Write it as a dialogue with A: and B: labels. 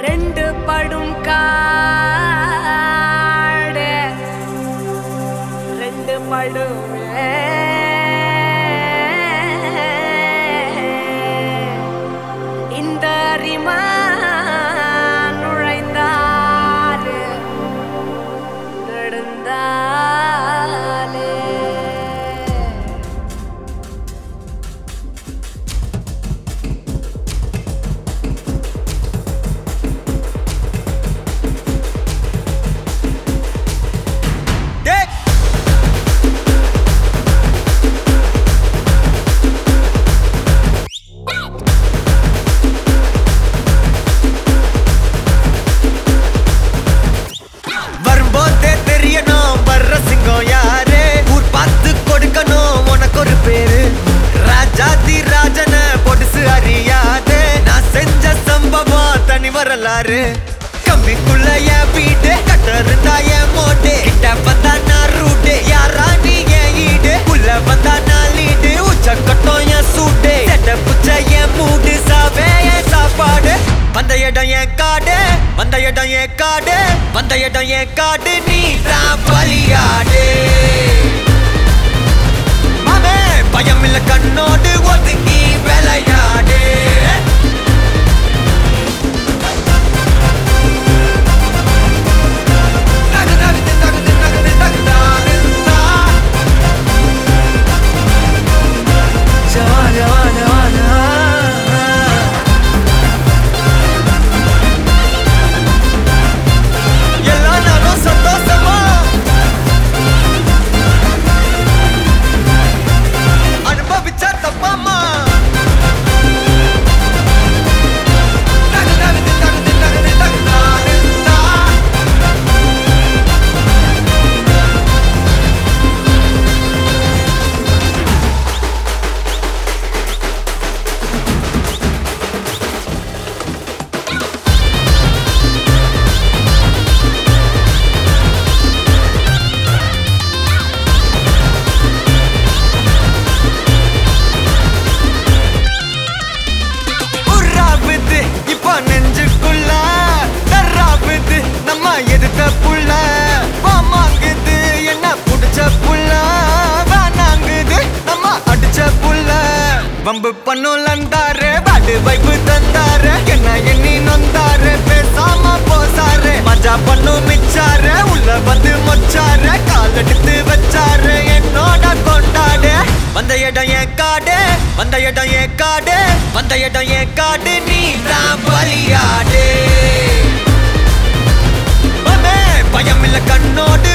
A: ரெண்டு படும் காடு ரெண்டு படுமே இந்த ரிமா நுழைந்தாரு நடந்தாலே
B: டேய் வரும்போதே தெரியணும் வர்ற சிங்கம் யாரு ஊர் பார்த்து கொடுக்கணும் உனக்கு ஒரு பேரு ராஜாதி ராஜன பொடுசு அறியாதே நான் செஞ்ச சம்பவம் தனி வரலாறு கம்பிக்குள்ள என் வீடு கட்ட இருந்தா என் மோட்டு கிட்ட வந்தா நான் ரூட்டு யாரா நீ என் ஈடு உள்ள வந்தா நான் லீடு உச்ச கட்டம் என் சூட்டு செட்ட புச்ச என் மூடு சாவே என் சாப்பாடு வந்த இடம் என் காடு வந்த இடம் என் காடு வந்த இடம் என் காடு நீ தான் பலியாடு மாமே பயம் இல்ல கண்ணோடு ஒதுங்கி விளையாடு நகு நகுது நகுது நகுது நகுதாருந்தா. ஜவான் ஜவான் ஜவானா எல்லா நாளும் சந்தோஷமா அனுபவிச்சா தப்பாமா நகு நகுது நகுது நகுது நகுதாருந்தா. உர்ராவுது இப்ப நெஞ்சுக்குள்ள தர்ராவுது நம்ம எதிர்த்த புள்ள வாமாங்குது என்ன புடிச்ச புள்ள வேணாங்குது நம்ம அடிச்ச புள்ள வம்பு பண்ணுலந்தாரு பாடு வைப்பு தந்தாரு என்ன எண்ணி நொந்தாரு பேசாம போசாரு மஜா பண்ணு மிச்சாரு உள்ள வந்து மொச்சாரு கால் எடுத்து வச்சாரு என்னோட கொண்டாடு வந்த இடம் என் காடு வந்த இடம் என் காடு வந்த இடம் என் காடு நீ தான் பலியாடு மாமே, பயம் இல்ல கண்ணோடு